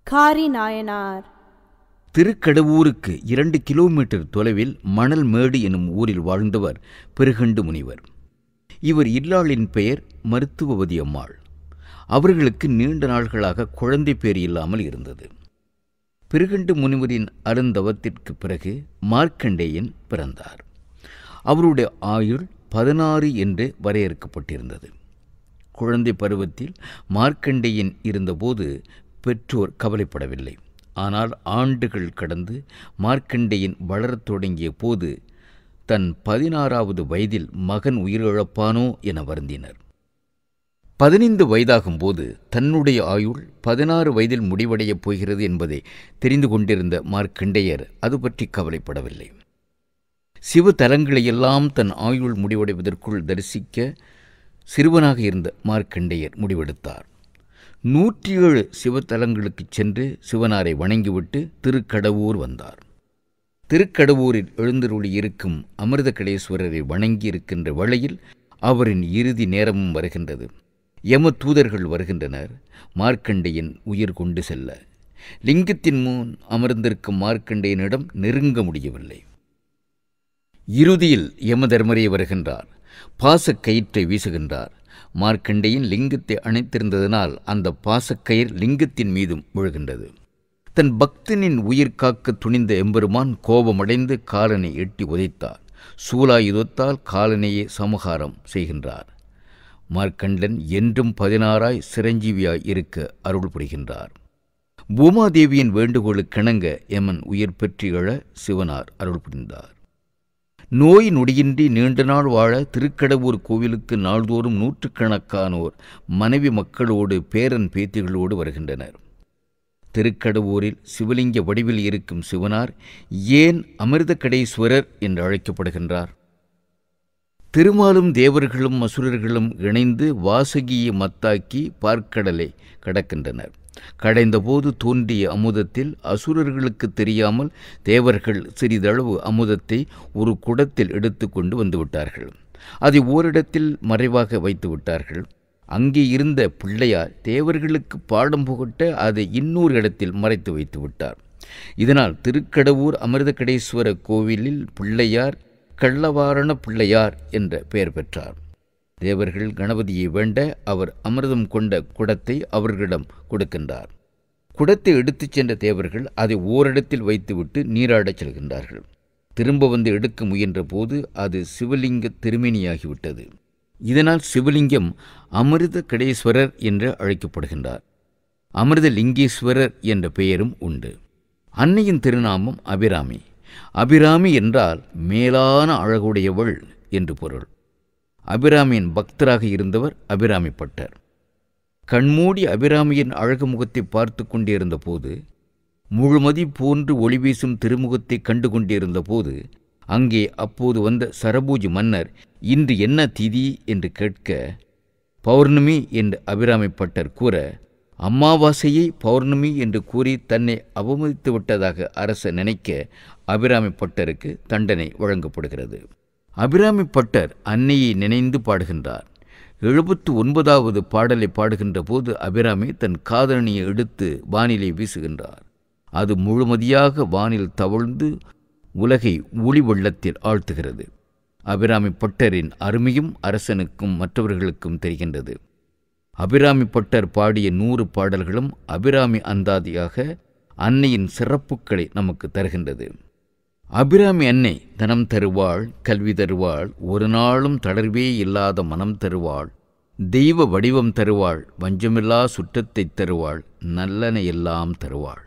காரி நாயனார் திருக்கடவூருக்கு இரண்டு கிலோமீட்டர் தொலைவில் மணல் மேடு எனும் ஊரில் வாழ்ந்தவர் பெருகண்டு முனிவர் இவர் இல்லாளின் பெயர் மருத்துவவதி அம்மாள் அவர்களுக்கு நீண்ட நாள்களாக குழந்தை பேர் இல்லாமல் இருந்தது பெருகண்டு முனிவரின் அருந்தவத்திற்கு பிறகு மார்க்கண்டேயன் பிறந்தார் அவருடைய ஆயுள் பதினாறு என்று வரையறுக்கப்பட்டிருந்தது குழந்தை பருவத்தில் மார்க்கண்டேயன் இருந்தபோது பெற்றோர் கவலைப்படவில்லை ஆனால் ஆண்டுகள் கடந்து மார்க்கண்டேயன் வளரத் தொடங்கிய போது தன் பதினாறாவது வயதில் மகன் உயிரிழப்பானோ என வருந்தினர் பதினைந்து வயதாகும்போது தன்னுடைய ஆயுள் பதினாறு வயதில் முடிவடையப் போகிறது என்பதை தெரிந்து கொண்டிருந்த மார்க்கண்டேயர் அது பற்றி கவலைப்படவில்லை சிவ தலங்களையெல்லாம் தன் ஆயுள் முடிவடைவதற்குள் தரிசிக்க சிறுவனாக இருந்த மார்க்கண்டேயர் முடிவெடுத்தார் நூற்றி ஏழு சிவத்தலங்களுக்குச் சென்று சிவனாரை வணங்கிவிட்டு திருக்கடவூர் வந்தார் திருக்கடவூரில் எழுந்தருளி இருக்கும் அமிர்த கடேஸ்வரரை வணங்கி இருக்கின்ற வேளையில் அவரின் இறுதி நேரமும் வருகின்றது யம தூதர்கள் வருகின்றனர் மார்க்கண்டேயன் உயிர் கொண்டு செல்ல லிங்கத்தின் முன் அமர்ந்திருக்கும் மார்க்கண்டேயனிடம் நெருங்க முடியவில்லை இறுதியில் யமதர்மரே வருகின்றார் பாசக்கயிற்றை வீசுகின்றார் மார்க்கண்டேயன் லிங்கத்தை அணைத்திருந்ததனால் அந்த பாசக்கயிர் லிங்கத்தின் மீதும் விழுகின்றது தன் பக்தனின் உயிர் காக்க துணிந்த எம்பெருமான் கோபமடைந்து காலனை எட்டி உதைத்தார் சூலாயுதத்தால் காலனையே சமகாரம் செய்கின்றார் மார்க்கண்டன் என்றும் பதினாறாய் சிரஞ்சீவியாய் இருக்க அருள் புரிகின்றார் பூமாதேவியின் வேண்டுகோளுக்கிணங்க எமன் உயிர் பெற்று எழ சிவனார் அருள் புரிந்தார் நோய் நொடியின்றி நீண்ட நாள் வாழ திருக்கடவூர் கோவிலுக்கு நாள்தோறும் நூற்றுக்கணக்கானோர் மனைவி மக்களோடு பேரன் பேத்திகளோடு வருகின்றனர் திருக்கடவூரில் சிவலிங்க வடிவில் இருக்கும் சிவனார் ஏன் அமிர்த கடேஸ்வரர் என்று அழைக்கப்படுகின்றார் திருமாலும் தேவர்களும் அசுரர்களும் இணைந்து வாசகியை மத்தாக்கி பார்க்கடலை கடக்கின்றனர் கடைந்தபோது தோன்றிய அமுதத்தில் அசுரர்களுக்கு தெரியாமல் தேவர்கள் சிறிதளவு அமுதத்தை ஒரு குடத்தில் எடுத்து கொண்டு வந்துவிட்டார்கள் அதை ஓரிடத்தில் மறைவாக வைத்து விட்டார்கள் அங்கே இருந்த பிள்ளையார் தேவர்களுக்கு பாடம் புகட்ட அதை இன்னொரு இடத்தில் மறைத்து வைத்து விட்டார் இதனால் திருக்கடவூர் அமிர்தகடேஸ்வர கோவிலில் பிள்ளையார் கள்ளவாரண பிள்ளையார் என்ற பெயர் பெற்றார் தேவர்கள் கணபதியை வேண்ட அவர் அமிர்தம் கொண்ட குடத்தை அவர்களிடம் கொடுக்கின்றார் குடத்தை எடுத்துச் சென்ற தேவர்கள் அதை ஓரிடத்தில் வைத்துவிட்டு நீராடச் செல்கின்றார்கள் திரும்ப வந்து எடுக்க முயன்ற போது அது சிவலிங்க திருமேனியாகிவிட்டது இதனால் சிவலிங்கம் அமிர்த கடேஸ்வரர் என்று அழைக்கப்படுகின்றார் அமிர்த லிங்கேஸ்வரர் என்ற பெயரும் உண்டு அன்னையின் திருநாமம் அபிராமி அபிராமி என்றால் மேலான அழகுடையவள் என்று பொருள் அபிராமியின் பக்தராக இருந்தவர் அபிராமி பட்டர் கண்மூடி அபிராமியின் அழகு முகத்தை பார்த்து கொண்டிருந்த போது முழுமதி போன்று ஒளி வீசும் திருமுகத்தை கண்டு கொண்டிருந்த போது அங்கே அப்போது வந்த சரபூஜி மன்னர் இன்று என்ன திதி என்று கேட்க பௌர்ணமி என்று அபிராமி பட்டர் கூற அமாவாசையை பௌர்ணமி என்று கூறி தன்னை அவமதித்து விட்டதாக அரசர் நினைக்க அபிராமி பட்டருக்கு தண்டனை வழங்கப்படுகிறது அபிராமி பட்டர் அன்னையை நினைந்து பாடுகின்றார் எழுபத்து ஒன்பதாவது பாடலை பாடுகின்ற போது அபிராமி தன் காதலனியை எடுத்து வானிலை வீசுகின்றார் அது முழுமதியாக வானில் தவழ்ந்து உலகை ஒளி வெள்ளத்தில் ஆழ்த்துகிறது அபிராமி பட்டரின் அருமையும் அரசனுக்கும் மற்றவர்களுக்கும் தெரிகின்றது அபிராமி பட்டர் பாடிய நூறு பாடல்களும் அபிராமி அந்தாதியாக அன்னையின் சிறப்புகளை நமக்கு தருகின்றது அபிராமி அன்னை தனம் தருவாள் கல்வி தருவாள் ஒரு நாளும் தளர்வே இல்லாத மனம் தருவாள் தெய்வ வடிவம் தருவாள் வஞ்சமில்லா சுற்றத்தை தருவாள் நல்லன எல்லாம் தருவாள்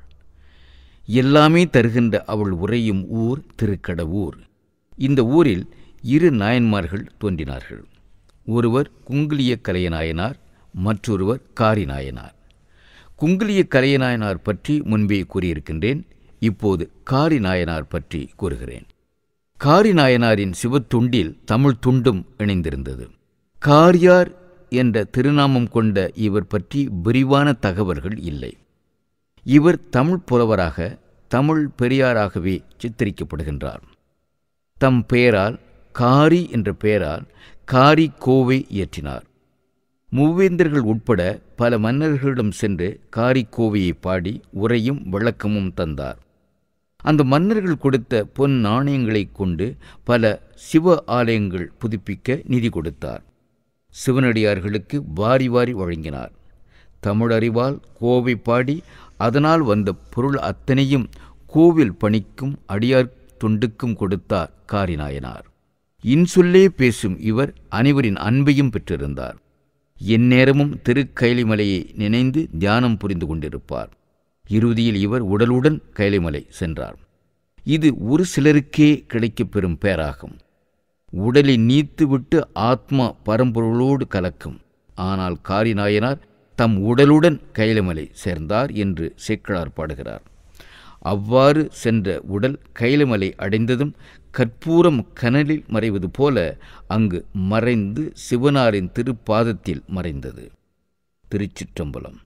எல்லாமே தருகின்ற அவள் உறையும் ஊர் திருக்கடவூர் இந்த ஊரில் இரு நாயன்மார்கள் தோன்றினார்கள் ஒருவர் குங்குலிய கலையநாயனார் மற்றொருவர் காரி நாயனார் குங்குலிய கலையநாயனார் பற்றி முன்பே கூறியிருக்கின்றேன் இப்போது காரி நாயனார் பற்றி கூறுகிறேன் காரி நாயனாரின் சிவத்துண்டில் தமிழ் துண்டும் இணைந்திருந்தது காரியார் என்ற திருநாமம் கொண்ட இவர் பற்றி விரிவான தகவல்கள் இல்லை இவர் தமிழ் புலவராக தமிழ் பெரியாராகவே சித்தரிக்கப்படுகின்றார் தம் பெயரால் காரி என்ற பெயரால் காரி கோவை இயற்றினார் மூவேந்தர்கள் உட்பட பல மன்னர்களிடம் சென்று காரிக்கோவையை பாடி உரையும் விளக்கமும் தந்தார் அந்த மன்னர்கள் கொடுத்த பொன் நாணயங்களைக் கொண்டு பல சிவ ஆலயங்கள் புதுப்பிக்க நிதி கொடுத்தார் சிவனடியார்களுக்கு வாரி வாரி வழங்கினார் தமிழறிவால் கோவை பாடி அதனால் வந்த பொருள் அத்தனையும் கோவில் பணிக்கும் அடியார் தொண்டுக்கும் கொடுத்தார் காரிநாயனார் இன்சொல்லே பேசும் இவர் அனைவரின் அன்பையும் பெற்றிருந்தார் எந்நேரமும் திருக்கைலிமலையை நினைந்து தியானம் புரிந்து கொண்டிருப்பார் இறுதியில் இவர் உடலுடன் கைலிமலை சென்றார் இது ஒரு சிலருக்கே கிடைக்கப் பெறும் பேராகும் உடலை நீத்துவிட்டு ஆத்மா பரம்பொருளோடு கலக்கும் ஆனால் காரிநாயனார் தம் உடலுடன் கைலமலை சேர்ந்தார் என்று சேக்கிழார் பாடுகிறார் அவ்வாறு சென்ற உடல் கைலமலை அடைந்ததும் கற்பூரம் கனலில் மறைவது போல அங்கு மறைந்து சிவனாரின் திருப்பாதத்தில் மறைந்தது திருச்சிற்றம்பலம்